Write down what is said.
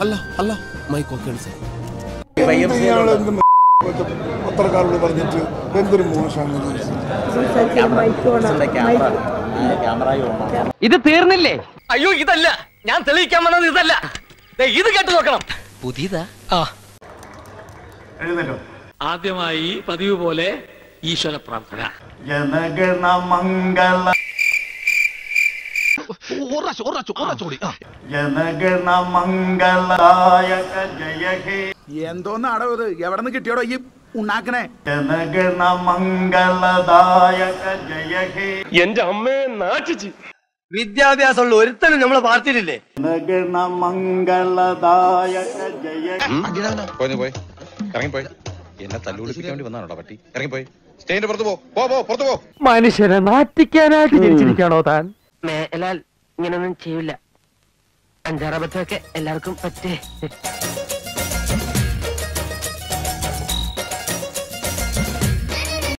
അല്ല അല്ല മൈക്കൊക്കെയാണ് സാർ ഇയാൾ എന്ത് പത്രക്കാരോട് പറഞ്ഞിട്ട് എന്തൊരു മോശമാണ് ഇത് തീർന്നില്ലേ അയ്യോ ഇതല്ല ഞാൻ തെളിയിക്കാൻ വന്നത് ഇതല്ല ദേ, ഇത് കേട്ടു നോക്കണം പുതിയതാ ആദ്യമായി പതിവ് പോലെ ഈശ്വര പ്രാർത്ഥന ജനഗണ മംഗള ജനഗണ മംഗളായക ജയ ഹേ എന്തോന്നാടോ ഇത് എവിടെ നിന്ന് കിട്ടിയോടോ ഈ ഉണ്ടാക്കണേ ജനഗണ മംഗളദായക ജയ ഹേ എന്റെ അമ്മയെ നാട്ടിച്ച് വിദ്യാഭ്യാസമുള്ള ഒരുത്തനും നമ്മളെ പാർട്ടിയിലില്ലേ ജനഗണ മംഗളദായക ജയ പോയി പോയി ഇറങ്ങിപ്പോയി എന്നെ തല്ലുപിടിപ്പിക്കാൻ വേണ്ടി വന്നാണോടാ പട്ടി ഇറങ്ങിപ്പോയി സ്റ്റേജിന്റെ പുറത്ത് പോ പോ പോ പുറത്ത് പോ മനുഷ്യനെ നാറ്റിക്കാനായിട്ട് ജനിച്ചിരിക്കാണോ താൻ മേലാൽ ഇങ്ങനൊന്നും ചെയ്യില്ല അഞ്ചാറബദ്ധമൊക്കെ എല്ലാവർക്കും പറ്റേ